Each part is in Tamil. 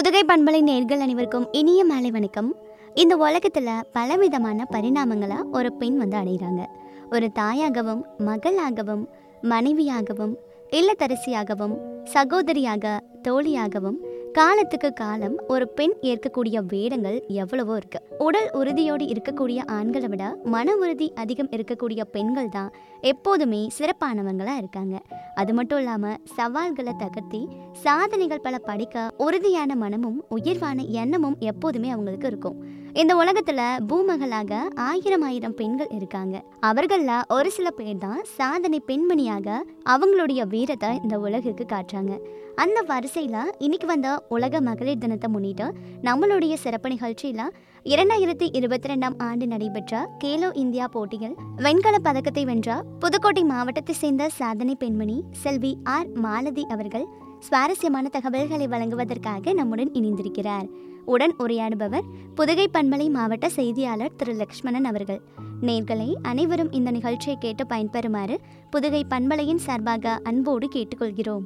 புதுகை பண்பலை நேர்கள் அனைவருக்கும் இனிய மாலை வணக்கம் இந்த உலகத்துல பலவிதமான பரிணாமங்களா ஒரு பெண் வந்து அடைகிறாங்க ஒரு தாயாகவும் மகளாகவும் மனைவியாகவும் இல்லத்தரசியாகவும் சகோதரியாக தோழியாகவும் காலத்துக்கு காலம் ஒரு பெண் ஏற்கக்கூடிய வேடங்கள் எவ்வளவோ இருக்கு உடல் உறுதியோடு இருக்கக்கூடிய ஆண்களை விட மன உறுதி அதிகம் இருக்கக்கூடிய பெண்கள் தான் எப்போதுமே சிறப்பானவங்களா இருக்காங்க அது மட்டும் இல்லாம சவால்களை தகர்த்தி சாதனைகள் பல படிக்க உறுதியான மனமும் உயர்வான எண்ணமும் எப்போதுமே அவங்களுக்கு இருக்கும் இந்த உலகத்துல பூமகளாக ஆயிரம் ஆயிரம் பெண்கள் இருக்காங்க அவர்கள்ல ஒரு சில பேர் தான் சாதனை பெண்மணியாக அவங்களுடைய வீரத்தை இந்த உலகுக்கு காட்டுறாங்க அந்த வரிசையில இன்னைக்கு வந்த உலக மகளிர் தினத்தை முன்னிட்டு நம்மளுடைய சிறப்பு நிகழ்ச்சியில இரண்டாயிரத்தி இருபத்தி ரெண்டாம் ஆண்டு நடைபெற்ற கேலோ இந்தியா போட்டியில் வெண்கல பதக்கத்தை வென்ற புதுக்கோட்டை மாவட்டத்தை சேர்ந்த சாதனை பெண்மணி செல்வி ஆர் மாலதி அவர்கள் சுவாரஸ்யமான தகவல்களை வழங்குவதற்காக நம்முடன் இணைந்திருக்கிறார் உடன் உரையாடுபவர் புதுகை பண்பலை மாவட்ட செய்தியாளர் திரு லக்ஷ்மணன் அவர்கள் நேர்களை அனைவரும் இந்த நிகழ்ச்சியை கேட்டு பயன்பெறுமாறு புதுகை பண்பலையின் சார்பாக அன்போடு கேட்டுக்கொள்கிறோம்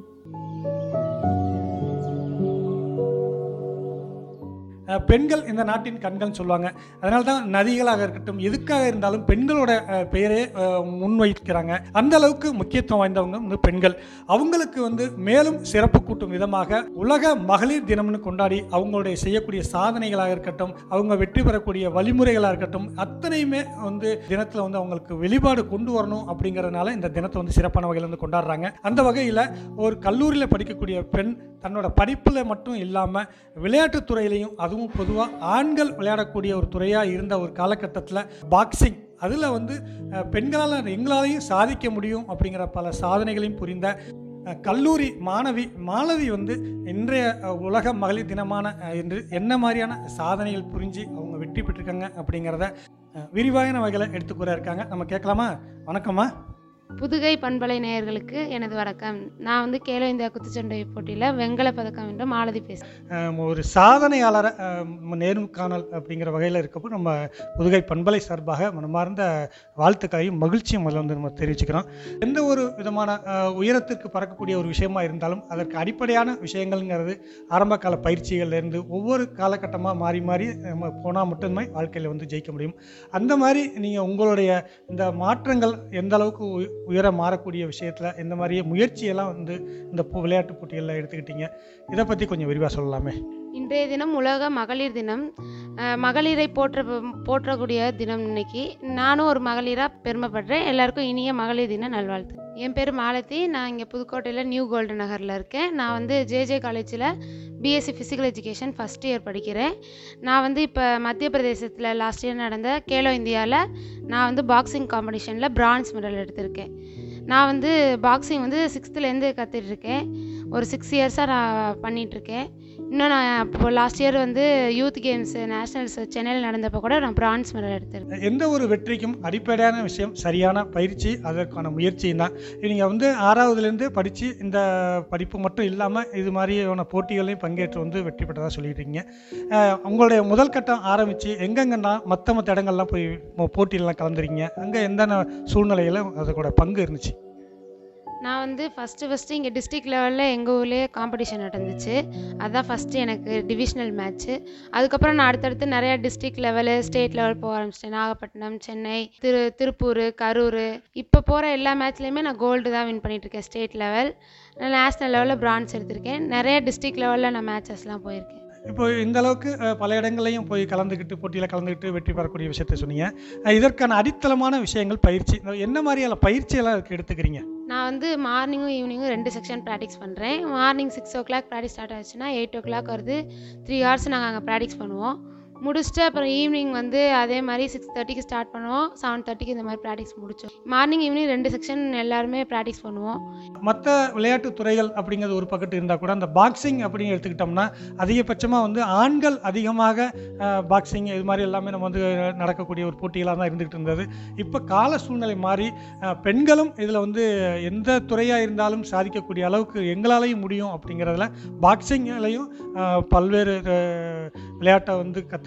அஹ் பெண்கள் இந்த நாட்டின் கண்கள்னு சொல்லுவாங்க அதனால தான் நதிகளாக இருக்கட்டும் எதுக்காக இருந்தாலும் பெண்களோட அஹ், பெயரே அஹ், முன்வைக்கிறாங்க அந்த அளவுக்கு முக்கியத்துவம் வாய்ந்தவங்க வந்து பெண்கள் அவங்களுக்கு வந்து மேலும் சிறப்பு கூட்டும் விதமாக உலக மகளிர் தினம்னு கொண்டாடி அவங்களுடைய செய்யக்கூடிய சாதனைகளாக இருக்கட்டும் அவங்க வெற்றி பெறக்கூடிய வழிமுறைகளாக இருக்கட்டும் அத்தனையுமே வந்து தினத்தில் வந்து அவங்களுக்கு வெளிப்பாடு கொண்டு வரணும் அப்படிங்கிறதுனால இந்த தினத்தை வந்து சிறப்பான வகையில் வந்து கொண்டாடுறாங்க அந்த வகையில் ஒரு கல்லூரியில் படிக்கக்கூடிய பெண் தன்னோட படிப்பில் மட்டும் இல்லாமல் விளையாட்டுத் துறையிலையும் அதுவும் பொதுவாக ஆண்கள் விளையாடக்கூடிய ஒரு துறையாக இருந்த ஒரு காலகட்டத்தில் பாக்ஸிங் அதில் வந்து அஹ், பெண்களால் எங்களாலையும் சாதிக்க முடியும் அப்படிங்கிற பல சாதனைகளையும் புரிந்த அஹ், கல்லூரி மாணவி மாலதி வந்து இன்றைய அஹ், உலக மகளிர் தினமான அஹ், இன்று என்ன மாதிரியான சாதனைகள் புரிஞ்சு அவங்க வெற்றி பெற்றிருக்காங்க அப்படிங்கிறத அஹ், விரிவான வகையில் எடுத்துக்கூற இருக்காங்க நம்ம கேட்கலாமா வணக்கம்மா புதுகை பண்பலை நேயர்களுக்கு எனது வணக்கம் நான் வந்து கேலோ இந்தியா குத்துச்சண்டை போட்டியில் வெண்கல பதக்கம் வென்ற மாலதி பேசுகிறேன் அஹ் ஒரு சாதனையாளரை அஹ், நேர்காணல் அப்படிங்கிற வகையில் இருக்கப்போ நம்ம புதுகை பண்பலை சார்பாக மனமார்ந்த வாழ்த்துக்களையும் மகிழ்ச்சியும் முதல்ல வந்து நம்ம தெரிவிச்சுக்கிறோம் எந்த ஒரு விதமான அஹ், உயரத்திற்கு பறக்கக்கூடிய ஒரு விஷயமா இருந்தாலும் அதற்கு அடிப்படையான விஷயங்கள்ங்கிறது ஆரம்ப கால பயிற்சிகள்லேருந்து ஒவ்வொரு காலகட்டமாக மாறி மாறி நம்ம போனால் மட்டுமே வாழ்க்கையில் வந்து ஜெயிக்க முடியும் அந்த மாதிரி நீங்கள் உங்களுடைய இந்த மாற்றங்கள் எந்த அளவுக்கு உய- உயர மாறக்கூடிய விஷயத்தில் இந்த மாதிரியே முயற்சியெல்லாம் வந்து இந்த போ- விளையாட்டு போட்டிகளில் எடுத்துக்கிட்டீங்க இதை பற்றி கொஞ்சம் விரிவாக சொல்லலாமே இன்றைய தினம் உலக மகளிர் தினம் அஹ், மகளிரை போற்ற போற்றக்கூடிய தினம் இன்னைக்கு நானும் ஒரு மகளிராக பெருமைப்படுறேன் எல்லாருக்கும் இனிய மகளிர் தின நல்வாழ்த்து என் பேர் மாலதி நான் இங்கே புதுக்கோட்டையில் நியூ கோல்டு நகரில் இருக்கேன் நான் வந்து ஜேஜே காலேஜில் BSc physical education first year படிக்கிறேன் நான் வந்து இப்போ மத்திய பிரதேசத்தில் லாஸ்ட் இயர் நடந்த கேலோ இந்தியாவில் நான் வந்து பாக்ஸிங் காம்படிஷனில் பிரான்ஸ் மெடல் எடுத்திருக்கேன் நான் வந்து பாக்ஸிங் வந்து சிக்ஸ்த்துலேருந்து கற்றுட்ருக்கேன் ஒரு சிக்ஸ் இயர்ஸாக நான் பண்ணிகிட்ருக்கேன் இன்னும் நான் இப்போ லாஸ்ட் இயர் வந்து யூத் கேம்ஸ் நேஷ்னல்ஸ் சென்னையில் நடந்தப்போ கூட நான் பிரான்ஸ் மெடல் எடுத்திருக்கேன் எந்த ஒரு வெற்றிக்கும் அடிப்படையான விஷயம் சரியான பயிற்சி அதற்கான முயற்சியும் தான் நீங்கள் வந்து ஆறாவதுலேருந்து படித்து இந்த படிப்பு மட்டும் இல்லாமல் இது மாதிரியான போட்டிகளையும் பங்கேற்று வந்து வெற்றி பெற்றதாக சொல்லியிருக்கீங்க அஹ் உங்களுடைய முதல் கட்டம் ஆரம்பித்து எங்கெங்கன்னா மற்ற மற்ற இடங்கள்லாம் போய் மோ- போட்டியிலலாம் கலந்துருக்கீங்க அங்கே எந்தெந்த சூழ்நிலையில் அதோட பங்கு இருந்துச்சு நான் வந்து ஃபஸ்ட்டு ஃபஸ்ட்டு இங்கே டிஸ்ட்ரிக்ட் லெவலில் எங்கள் ஊர்லேயே காம்படிஷன் நடந்துச்சு அதுதான் ஃபஸ்ட்டு எனக்கு டிவிஷனல் மேட்ச்சு அதுக்கப்புறம் நான் அடுத்தடுத்து நிறையா டிஸ்ட்ரிக்ட் லெவலு ஸ்டேட் லெவல் போக ஆரம்பிச்சிட்டேன் நாகப்பட்டினம் சென்னை திரு திருப்பூர் கரூர் இப்போ போகிற எல்லா மேட்ச்லேயுமே நான் கோல்டு தான் வின் பண்ணிகிட்ருக்கேன் ஸ்டேட் லெவல் நான் நேஷ்னல் லெவலில் பிரான்ஸ் எடுத்திருக்கேன் நிறைய டிஸ்ட்ரிக்ட் லெவலில் நான் மேட்சஸ்லாம் போயிருக்கேன் இப்போ இந்த அளவுக்கு அஹ், பல இடங்களையும் போய் கலந்துக்கிட்டு போட்டியில் கலந்துக்கிட்டு வெற்றி பெறக்கூடிய விஷயத்தை சொன்னீங்க அஹ், இதற்கான அடித்தளமான விஷயங்கள் பயிற்சி என்ன மாதிரியான பயிற்சியெல்லாம் அதுக்கு எடுத்துக்கிறீங்க நான் வந்து மார்னிங்கும் ஈவினிங்கும் ரெண்டு செக்ஷன் ப்ராக்டிஸ் பண்ணுறேன் morning six o'clock practice start ஆச்சுன்னா எயிட் ஓ கிளாக் வருது த்ரீ ஹவர்ஸ் நாங்கள் அங்கே ப்ராக்டிஸ் பண்ணுவோம் முடிச்சுட்டு அப்புறம் ஈவினிங் வந்து அதே மாதிரி சிக்ஸ் தேர்ட்டிக்கு ஸ்டார்ட் பண்ணுவோம் செவன் தேர்ட்டிக்கு இந்த மாதிரி ப்ராக்டிஸ் முடிச்சோம் மார்னிங் ஈவினிங் ரெண்டு செக்ஷன் எல்லாருமே ப்ராக்டிஸ் பண்ணுவோம் மற்ற விளையாட்டு துறைகள் அப்படிங்கிறது ஒரு பக்கத்து இருந்தால் கூட அந்த பாக்ஸிங் அப்படின்னு எடுத்துக்கிட்டோம்னா அதிகபட்சமாக வந்து ஆண்கள் அதிகமாக பாக்ஸிங் இது மாதிரி எல்லாமே நம்ம வந்து நடக்கக்கூடிய ஒரு போட்டிகளாக தான் இருந்துகிட்டு இருந்தது இப்போ கால சூழ்நிலை மாறி அஹ், பெண்களும் இதில் வந்து எந்த துறையாக இருந்தாலும் சாதிக்கக்கூடிய அளவுக்கு எங்களாலையும் முடியும் அப்படிங்கிறதுல பாக்ஸிங்லையும் பல்வேறு அஹ், விளையாட்டை வந்து கற்றுக்கிட்டு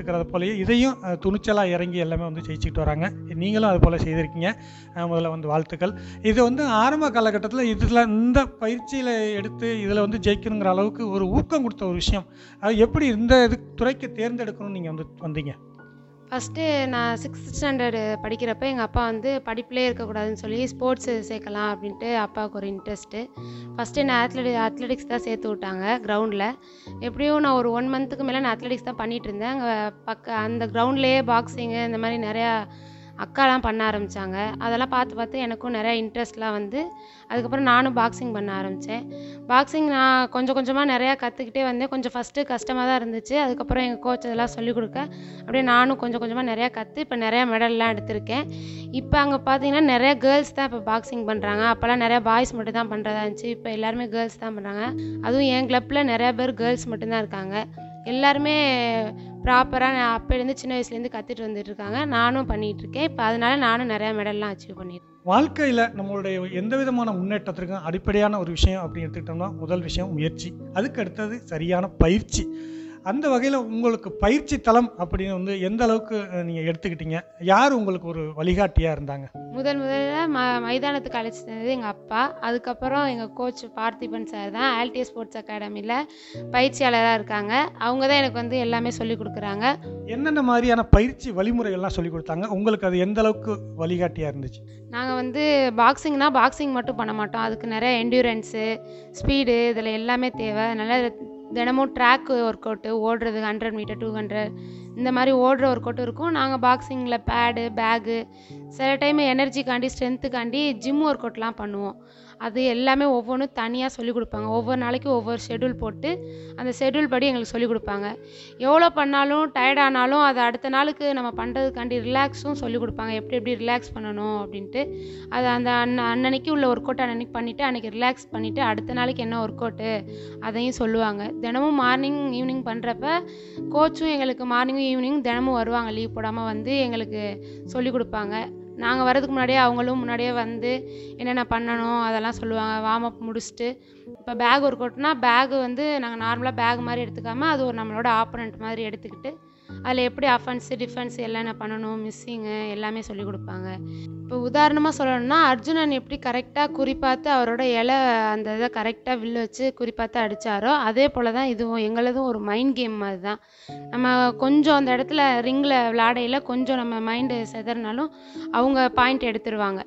இருக்கிறத போலயே இதையும் துணிச்சலாக இறங்கி எல்லாமே வந்து ஜெயிச்சுட்டு வராங்க நீங்களும் அது போல் செய்திருக்கீங்க அஹ் முதல்ல வந்து வாழ்த்துக்கள் இது வந்து ஆரம்ப காலகட்டத்தில் இதில் இந்த பயிற்சியில் எடுத்து இதில் வந்து ஜெயிக்கணுங்கிற அளவுக்கு ஒரு ஊக்கம் கொடுத்த ஒரு விஷயம் அது எப்படி இந்த இது துறைக்கு தேர்ந்தெடுக்கணும்னு நீங்கள் வந்து வந்தீங்க ஃபஸ்ட்டு நான் சிக்ஸ்த் ஸ்டாண்டர்டு படிக்கிறப்ப எங்கள் அப்பா வந்து படிப்பிலே இருக்கக்கூடாதுன்னு சொல்லி ஸ்போர்ட்ஸு சேர்க்கலாம் அப்படின்ட்டு அப்பாவுக்கு ஒரு இன்ட்ரெஸ்ட்டு ஃபஸ்ட்டு என்ன அத்லெடி அத்லெட்டிக்ஸ் தான் சேர்த்து விட்டாங்க கிரவுண்டில் எப்படியும் நான் ஒரு ஒன் மந்த்துக்கு மேலே நான் அத்லெட்டிக்ஸ் தான் பண்ணிகிட்டு இருந்தேன் அங்கே பக்க அந்த கிரவுண்ட்லேயே பாக்ஸிங்கு இந்த மாதிரி நிறையா அக்காலாம் பண்ண ஆரம்பித்தாங்க அதெல்லாம் பார்த்து பார்த்து எனக்கும் நிறையா இன்ட்ரெஸ்ட்லாம் வந்து அதுக்கப்புறம் நானும் பாக்ஸிங் பண்ண ஆரம்பித்தேன் பாக்ஸிங் நான் கொஞ்சம் கொஞ்சமாக நிறையா கற்றுக்கிட்டே வந்தேன் கொஞ்சம் ஃபஸ்ட்டு கஷ்டமாக தான் இருந்துச்சு அதுக்கப்புறம் எங்கள் கோச் இதெல்லாம் சொல்லிக் கொடுக்க அப்படியே நானும் கொஞ்சம் கொஞ்சமாக நிறையா கற்று இப்போ நிறையா மெடல்லாம் எடுத்திருக்கேன் இப்போ அங்கே பார்த்தீங்கன்னா நிறைய கேர்ள்ஸ் தான் இப்போ பாக்ஸிங் பண்ணுறாங்க அப்போல்லாம் நிறையா பாய்ஸ் மட்டும் தான் பண்ணுறதா இருந்துச்சு இப்போ எல்லாருமே கேர்ள்ஸ் தான் பண்ணுறாங்க அதுவும் என் கிளப்பில் நிறையா பேர் கேர்ள்ஸ் மட்டும்தான் இருக்காங்க எல்லாருமே ப்ராப்பராக நான் அப்போலேருந்து சின்ன வயசுலேருந்து கற்றுட்டு வந்துட்டு இருக்காங்க நானும் பண்ணிகிட்டு இருக்கேன் இப்போ அதனால நானும் நிறையா மெடல்லாம் அச்சீவ் பண்ணியிருக்கேன் வாழ்க்கையில் நம்மளுடைய எந்த விதமான முன்னேற்றத்திற்கும் அடிப்படையான ஒரு விஷயம் அப்படின்னு எடுத்துக்கிட்டோம்னா முதல் விஷயம் முயற்சி அதுக்கு அடுத்தது சரியான பயிற்சி அந்த வகையில் உங்களுக்கு பயிற்சி தளம் அப்படின்னு வந்து எந்த அளவுக்கு நீங்கள் எடுத்துக்கிட்டீங்க யார் உங்களுக்கு ஒரு வழிகாட்டியாக இருந்தாங்க முதல் முதல்ல ம மைதானத்துக்கு அழைச்சிட்டு வந்தது எங்கள் அப்பா அதுக்கப்புறம் எங்கள் கோச் பார்த்திபன் சார் தான் ஆல்டிஎஸ் ஸ்போர்ட்ஸ் அகாடமியில் பயிற்சியாளராக இருக்காங்க அவங்க தான் எனக்கு வந்து எல்லாமே சொல்லிக் கொடுக்குறாங்க என்னென்ன மாதிரியான பயிற்சி வழிமுறைகள்லாம் சொல்லி கொடுத்தாங்க உங்களுக்கு அது எந்த அளவுக்கு வழிகாட்டியாக இருந்துச்சு நாங்கள் வந்து பாக்ஸிங்னா பாக்ஸிங் மட்டும் பண்ண மாட்டோம் அதுக்கு நிறைய என்டியூரன்ஸு ஸ்பீடு இதில் எல்லாமே தேவை அதனால் தினமும் ட்ராக் ஒர்க் அவுட்டு ஓடுறது ஹண்ட்ரட் மீட்டர் டூ ஹண்ட்ரட் இந்த மாதிரி ஓடுற ஒர்க் அவுட் இருக்கும் நாங்கள் பாக்ஸிங்கில் பேடு பேகு சில டைம் எனர்ஜிக்காண்டி ஸ்ட்ரென்த்துக்காண்டி ஜிம் ஒர்க் அவுட்லாம் பண்ணுவோம் அது எல்லாமே ஒவ்வொன்றும் தனியாக சொல்லிக் கொடுப்பாங்க ஒவ்வொரு நாளைக்கு ஒவ்வொரு ஷெட்யூல் போட்டு அந்த ஷெட்யூல் படி எங்களுக்கு சொல்லிக் கொடுப்பாங்க எவ்வளோ பண்ணாலும் டயர்ட் ஆனாலும் அதை அடுத்த நாளுக்கு நம்ம பண்ணுறதுக்காண்டி ரிலாக்ஸும் சொல்லிக் கொடுப்பாங்க எப்படி எப்படி ரிலாக்ஸ் பண்ணணும் அப்படின்ட்டு அது அந்த அன்ன அன்னன்னைக்கு உள்ள ஒர்க் அவுட் அன்னன்னைக்கு பண்ணிவிட்டு அன்றைக்கி ரிலாக்ஸ் பண்ணிவிட்டு அடுத்த நாளைக்கு என்ன ஒர்க் அவுட்டு அதையும் சொல்லுவாங்க தினமும் மார்னிங் ஈவினிங் பண்ணுறப்ப கோச்சும் எங்களுக்கு மார்னிங்கும் ஈவினிங் தினமும் வருவாங்க லீவ் போடாமல் வந்து எங்களுக்கு சொல்லிக் கொடுப்பாங்க நாங்கள் வரதுக்கு முன்னாடியே அவங்களும் முன்னாடியே வந்து என்னென்ன பண்ணணும் அதெல்லாம் சொல்லுவாங்க வார்ம் அப் முடிச்சுட்டு இப்போ பேக் ஒர்க் அவுட்னா பேக் வந்து நாங்கள் நார்மலாக பேக் மாதிரி எடுத்துக்காமல் அது ஒரு நம்மளோட ஆப்போனண்ட் மாதிரி எடுத்துக்கிட்டு அதில் எப்படி அஃபென்ஸு டிஃபென்ஸ் என்னென்ன பண்ணணும் மிஸ்ஸிங்கு எல்லாமே சொல்லிக் கொடுப்பாங்க இப்போ உதாரணமாக சொல்லணும்னா அர்ஜுனன் எப்படி கரெக்டாக குறிப்பாத்து அவரோட இலை அந்த இதை கரெக்டாக வில்லு வச்சு குறிப்பாத்து அடித்தாரோ அதே போல் தான் இதுவும் எங்களதும் ஒரு மைண்ட் கேம் மாதிரி தான் நம்ம கொஞ்சம் அந்த இடத்துல ரிங்கில் விளாடையில் கொஞ்சம் நம்ம மைண்டு செதறினாலும் அவங்க பாயிண்ட் எடுத்துருவாங்க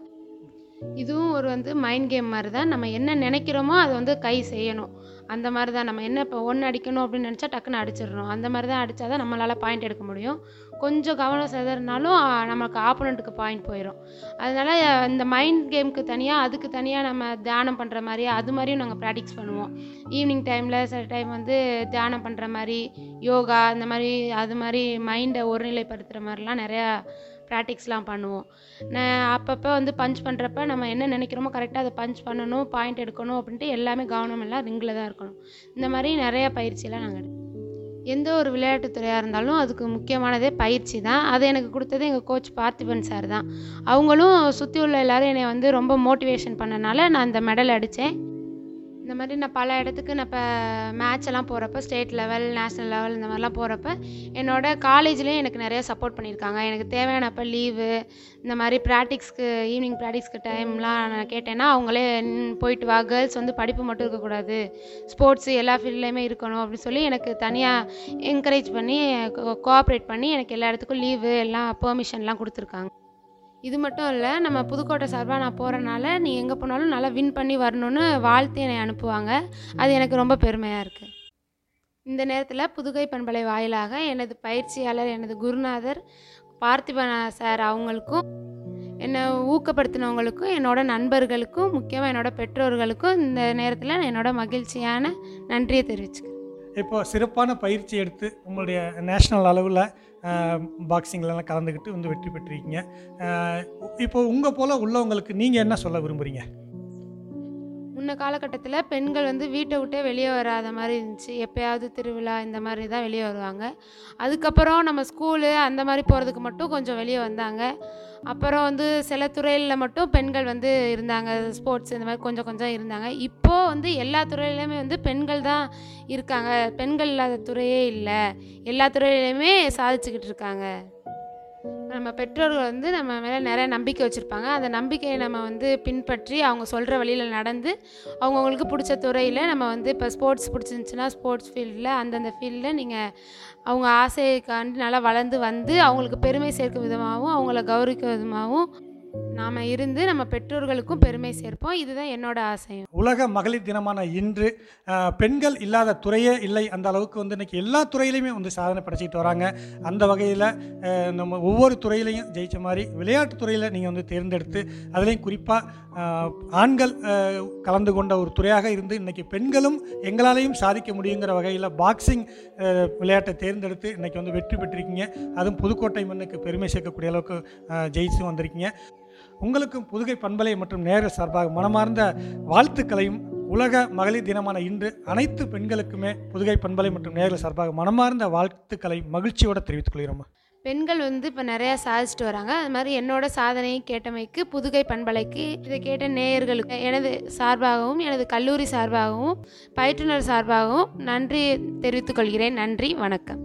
இதுவும் ஒரு வந்து மைண்ட் கேம் மாதிரி தான் நம்ம என்ன நினைக்கிறோமோ அதை வந்து கை செய்யணும் அந்த மாதிரி தான் நம்ம என்ன இப்போ ஒன்று அடிக்கணும் அப்படின்னு நினச்சா டக்குன்னு அடிச்சிடணும் அந்த மாதிரி தான் அடித்தா தான் நம்மளால் பாயிண்ட் எடுக்க முடியும் கொஞ்சம் கவனம் செதறினாலும் ஆ, நமக்கு ஆப்போனண்ட்டுக்கு பாயிண்ட் போயிடும் அதனால அஹ், இந்த மைண்ட் கேமுக்கு தனியாக அதுக்கு தனியாக நம்ம தியானம் பண்ணுற மாதிரி அது மாதிரியும் நாங்கள் ப்ராக்டிஸ் பண்ணுவோம் ஈவினிங் டைமில் சில டைம் வந்து தியானம் பண்ணுற மாதிரி யோகா இந்த மாதிரி அது மாதிரி மைண்டை ஒருநிலைப்படுத்துகிற மாதிரிலாம் நிறையா ப்ராக்டிக்ஸ்லாம் பண்ணுவோம் நான் அப்பப்போ வந்து பஞ்ச் பண்ணுறப்ப நம்ம என்ன நினைக்கிறோமோ கரெக்டாக அதை பஞ்ச் பண்ணணும் பாயிண்ட் எடுக்கணும் அப்படின்ட்டு எல்லாமே கவனம் எல்லாம் ரிங்கில் தான் இருக்கணும் இந்த மாதிரி நிறைய பயிற்சியெல்லாம் நாங்கள் எடுப்போம் எந்த ஒரு விளையாட்டுத் துறையாக இருந்தாலும் அதுக்கு முக்கியமானதே பயிற்சி தான் அது எனக்கு கொடுத்தது எங்கள் கோச் பார்த்திபன் சார் தான் அவங்களும் சுற்றி உள்ள எல்லாரும் என்னை வந்து ரொம்ப மோட்டிவேஷன் பண்ணனால நான் இந்த மெடல் அடித்தேன் இந்த மாதிரி நான் பல இடத்துக்கு நான் இப்போ மேட்ச் எல்லாம் போகிறப்ப ஸ்டேட் லெவல் நேஷ்னல் லெவல் இந்த மாதிரிலாம் போகிறப்ப என்னோட காலேஜ்லேயும் எனக்கு நிறைய சப்போர்ட் பண்ணியிருக்காங்க எனக்கு தேவையானப்போ லீவு இந்த மாதிரி ப்ராக்டிக்ஸ்க்கு ஈவினிங் ப்ராக்டிக்ஸ்க்கு டைம்லாம் நான் கேட்டேன்னா அவங்களே "ம், போயிட்டு வா கேர்ள்ஸ் வந்து படிப்பு மட்டும் இருக்கக்கூடாது ஸ்போர்ட்ஸு எல்லா ஃபீல்ட்லேயுமே இருக்கணும் அப்படின்னு சொல்லி எனக்கு தனியாக என்கரேஜ் பண்ணி கோஆப்ரேட் பண்ணி எனக்கு எல்லா இடத்துக்கும் லீவு எல்லாம் பெர்மிஷன்லாம் கொடுத்துருக்காங்க இது மட்டும் இல்லை நம்ம புதுக்கோட்டை சார்பாக நான் போகிறனால நீ எங்கே போனாலும் நல்லா வின் பண்ணி வரணும்னு வாழ்த்து என்னை அனுப்புவாங்க அது எனக்கு ரொம்ப பெருமையாக இருக்குது இந்த நேரத்தில் புதுகை பண்பலை வாயிலாக எனது பயிற்சியாளர் எனது குருநாதர் பார்த்திபன் சார் அவங்களுக்கும் என்னை ஊக்கப்படுத்தினவங்களுக்கும் என்னோட நண்பர்களுக்கும் முக்கியமாக என்னோட பெற்றோர்களுக்கும் இந்த நேரத்தில் என்னோட மகிழ்ச்சியான நன்றியை தெரிவிச்சுக்கிறேன் இப்போ சிறப்பான பயிற்சி எடுத்து உங்களுடைய நேஷ்னல் அளவில் பாக்ஸிங்லலாம் கலந்துக்கிட்டு வந்து வெற்றி பெற்றிருக்கீங்க அஹ், இப்போ உங்கள் போல் உள்ளவங்களுக்கு நீங்கள் என்ன சொல்ல விரும்புகிறீங்க முன்ன காலகட்டத்தில் பெண்கள் வந்து வீட்டை விட்டே வெளியே வராத மாதிரி இருந்துச்சு எப்பயாவது திருவிழா இந்த மாதிரி தான் வெளியே வருவாங்க அதுக்கப்புறம் நம்ம ஸ்கூலு அந்த மாதிரி போகிறதுக்கு மட்டும் கொஞ்சம் வெளியே வந்தாங்க அப்புறம் வந்து சில துறையில் மட்டும் பெண்கள் வந்து இருந்தாங்க ஸ்போர்ட்ஸ் இந்த மாதிரி கொஞ்சம் கொஞ்சம் இருந்தாங்க இப்போது வந்து எல்லா துறையிலையுமே வந்து பெண்கள் தான் இருக்காங்க பெண்கள் இல்லாத துறையே இல்லை எல்லா துறையிலையுமே சாதிச்சுக்கிட்டு இருக்காங்க நம்ம பெற்றோர்கள் வந்து நம்ம மேலே நிறைய நம்பிக்கை வச்சுருப்பாங்க அந்த நம்பிக்கையை நம்ம வந்து பின்பற்றி அவங்க சொல்கிற வழியில் நடந்து அவங்கவுங்களுக்கு பிடிச்ச துறையில் நம்ம வந்து இப்போ ஸ்போர்ட்ஸ் பிடிச்சிருந்துச்சுன்னா ஸ்போர்ட்ஸ் ஃபீல்டில் அந்தந்த ஃபீல்டில் நீங்கள் அவங்க ஆசைக்காண்டி நல்லா வளர்ந்து வந்து அவங்களுக்கு பெருமை சேர்க்கும் விதமாகவும் அவங்கள கௌரவிக்கும் விதமாகவும் நாம் இருந்து நம்ம பெற்றோர்களுக்கும் பெருமை சேர்ப்போம் இதுதான் என்னோட ஆசையும் உலக மகளிர் தினமான இன்று அஹ், பெண்கள் இல்லாத துறையே இல்லை அந்த அளவுக்கு வந்து இன்னைக்கு எல்லா துறையிலையுமே வந்து சாதனை படைச்சிட்டு வராங்க அந்த வகையில் நம்ம ஒவ்வொரு துறையிலையும் ஜெயிச்ச மாதிரி விளையாட்டு துறையில் நீங்கள் வந்து தேர்ந்தெடுத்து அதுலேயும் குறிப்பாக ஆண்கள் அஹ், கலந்து கொண்ட ஒரு துறையாக இருந்து இன்னைக்கு பெண்களும் எங்களாலேயும் சாதிக்க முடியுங்கிற வகையில் பாக்ஸிங் அஹ், விளையாட்டை தேர்ந்தெடுத்து இன்னைக்கு வந்து வெற்றி பெற்றிருக்கீங்க அதுவும் புதுக்கோட்டை மண்ணுக்கு பெருமை சேர்க்கக்கூடிய அளவுக்கு அஹ், ஜெயிச்சு வந்திருக்கீங்க உங்களுக்கும் புதுகை பண்பலை மற்றும் நேர சார்பாக மனமார்ந்த வாழ்த்துக்களையும் உலக மகளிர் தினமான இன்று அனைத்து பெண்களுக்குமே புதுகை பண்பலை மற்றும் நேரில் சார்பாக மனமார்ந்த வாழ்த்துக்களை மகிழ்ச்சியோடு தெரிவித்துக் கொள்கிறோம் பெண்கள் வந்து இப்போ நிறையா சாதிச்சுட்டு வராங்க அது மாதிரி என்னோட சாதனையை கேட்டமைக்கு புதுகை பண்பலைக்கு இதை கேட்ட நேயர்களுக்கு எனது சார்பாகவும் எனது கல்லூரி சார்பாகவும் பயிற்றுனர் சார்பாகவும் நன்றி தெரிவித்துக் கொள்கிறேன் நன்றி வணக்கம்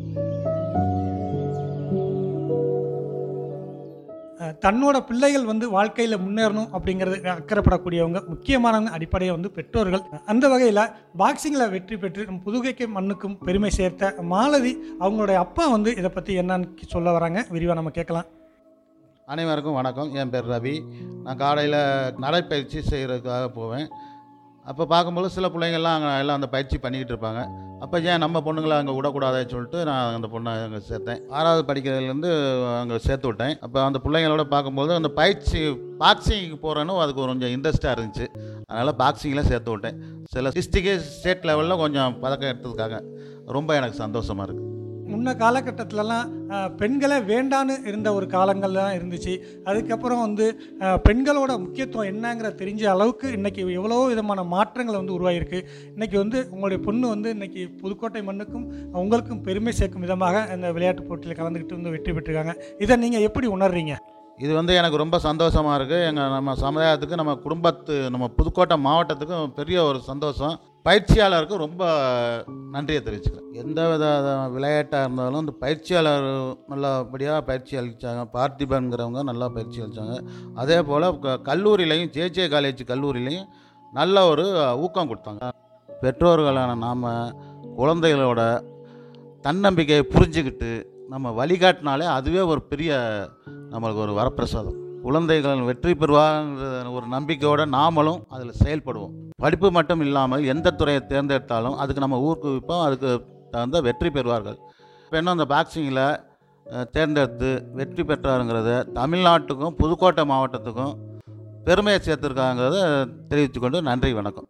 அஹ், தன்னோட பிள்ளைகள் வந்து வாழ்க்கையில் முன்னேறணும் அப்படிங்கிறது அக்கறைப்படக்கூடியவங்க முக்கியமானவங்க அடிப்படையை வந்து பெற்றோர்கள் அந்த வகையில் பாக்ஸிங்கில் வெற்றி பெற்று நம் புதுகைக்கு மண்ணுக்கும் பெருமை சேர்த்த மாலதி அவங்களுடைய அப்பா வந்து இதை பற்றி என்னன்னு சொல்ல வராங்க விரிவாக நம்ம கேட்கலாம் அனைவருக்கும் வணக்கம் என் பேர் ரவி நான் காலையில் நடைப்பயிற்சி செய்கிறதுக்காக போவேன் அப்போ பார்க்கும்போது சில பிள்ளைங்கள்லாம் அங்கே எல்லாம் அந்த பயிற்சி பண்ணிக்கிட்டு இருப்பாங்க அப்போ ஏன் நம்ம பொண்ணுங்களை அங்கே விடக்கூடாதுன்னு சொல்லிட்டு நான் அந்த பொண்ணை அங்கே சேர்த்தேன் ஆறாவது படிக்கிறதுலேருந்து அங்கே சேர்த்து விட்டேன் அப்போ அந்த பிள்ளைங்களோட பார்க்கும்போது அந்த பயிற்சி பாக்ஸிங்க்கு போகிறேன்னு அதுக்கு கொஞ்சம் இன்ட்ரெஸ்ட்டாக இருந்துச்சு அதனால் பாக்ஸிங்கில் சேர்த்து விட்டேன் சில டிஸ்ட்ரிக்ட் ஸ்டேட் லெவலில் கொஞ்சம் பதக்கம் எடுத்ததுக்காக ரொம்ப எனக்கு சந்தோஷமாக இருக்குது முன்ன காலகட்டத்திலலாம் அஹ், பெண்களே வேண்டான்னு இருந்த ஒரு காலங்கள்லாம் இருந்துச்சு அதுக்கப்புறம் வந்து அஹ், பெண்களோட முக்கியத்துவம் என்னங்கிற தெரிஞ்ச அளவுக்கு இன்றைக்கி எவ்வளோ விதமான மாற்றங்கள் வந்து உருவாகிருக்கு இன்றைக்கி வந்து உங்களுடைய பொண்ணு வந்து இன்றைக்கி புதுக்கோட்டை மண்ணுக்கும் உங்களுக்கும் பெருமை சேர்க்கும் விதமாக இந்த விளையாட்டு போட்டியில் கலந்துக்கிட்டு வந்து வெற்றி பெற்றிருக்காங்க இதை நீங்கள் எப்படி உணர்றீங்க இது வந்து எனக்கு ரொம்ப சந்தோஷமாக இருக்குது எங்கள் நம்ம சமுதாயத்துக்கு நம்ம குடும்பத்து நம்ம புதுக்கோட்டை மாவட்டத்துக்கும் பெரிய ஒரு சந்தோஷம் பயிற்சியாளருக்கு ரொம்ப நன்றியை தெரிவிச்சுக்கிறேன் எந்த வித விளையாட்டாக இருந்தாலும் இந்த பயிற்சியாளர் நல்லபடியாக பயிற்சி அளித்தாங்க பார்த்திபன்கிறவங்க நல்லா பயிற்சி அளித்தாங்க அதே போல் க- கல்லூரியிலையும் ஜேஜே காலேஜ் கல்லூரியிலையும் நல்ல ஒரு ஊக்கம் கொடுத்தாங்க பெற்றோர்களான நாம் குழந்தைகளோட தன்னம்பிக்கையை புரிஞ்சுக்கிட்டு நம்ம வழிகாட்டினாலே அதுவே ஒரு பெரிய நம்மளுக்கு ஒரு வரப்பிரசாதம் குழந்தைகள் வெற்றி பெறுவாங்கிற ஒரு நம்பிக்கையோடு நாமளும் அதில் செயல்படுவோம் படிப்பு மட்டும் இல்லாமல் எந்த துறையை தேர்ந்தெடுத்தாலும் அதுக்கு நம்ம ஊக்குவிப்போம் அதுக்கு தகுந்த வெற்றி பெறுவார்கள் இப்போ இன்னும் அந்த பாக்ஸிங்கில் தேர்ந்தெடுத்து வெற்றி பெற்றாருங்கிறத தமிழ்நாட்டுக்கும் புதுக்கோட்டை மாவட்டத்துக்கும் பெருமையை சேர்த்துருக்காங்கிறத தெரிவித்துக்கொண்டு நன்றி வணக்கம்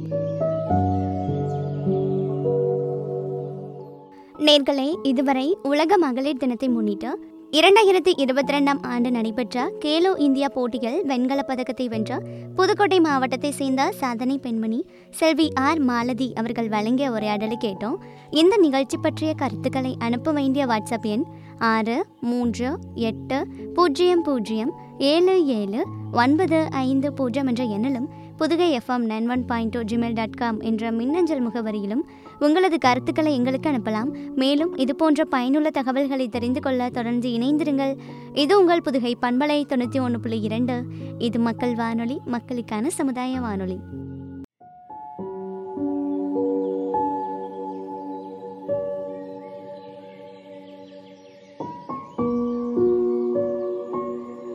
நேர்களே இதுவரை உலக மகளிர் தினத்தை முன்னிட்டு இரண்டாயிரத்தி இருபத்தி ரெண்டாம் ஆண்டு நடைபெற்ற கேலோ இந்தியா போட்டியில் வெண்கலப் பதக்கத்தை வென்ற புதுக்கோட்டை மாவட்டத்தை சேர்ந்த சாதனை பெண்மணி செல்வி ஆர் மாலதி அவர்கள் வழங்கிய உரையாடலை கேட்டோம் இந்த நிகழ்ச்சி பற்றிய கருத்துக்களை அனுப்ப வேண்டிய வாட்ஸ்அப் எண் ஆறு மூன்று எட்டு பூஜ்ஜியம் பூஜ்ஜியம் ஏழு ஏழு ஒன்பது ஐந்து பூஜ்ஜியம் என்ற எண்ணிலும் Pudugai FM nine one point two Gmail dot com என்ற மின்னஞ்சல் முகவரியிலும் உங்களது கருத்துக்களை எங்களுக்கு அனுப்பலாம் மேலும் இது போன்ற பயனுள்ள தகவல்களை தெரிந்து கொள்ள தொடர்ந்து இணைந்திருங்கள் இது உங்கள் புதுகை பண்பலை தொண்ணூற்றி ஒன்று புள்ளி இரண்டு இது மக்கள் வானொலி மக்களுக்கான சமுதாய வானொலி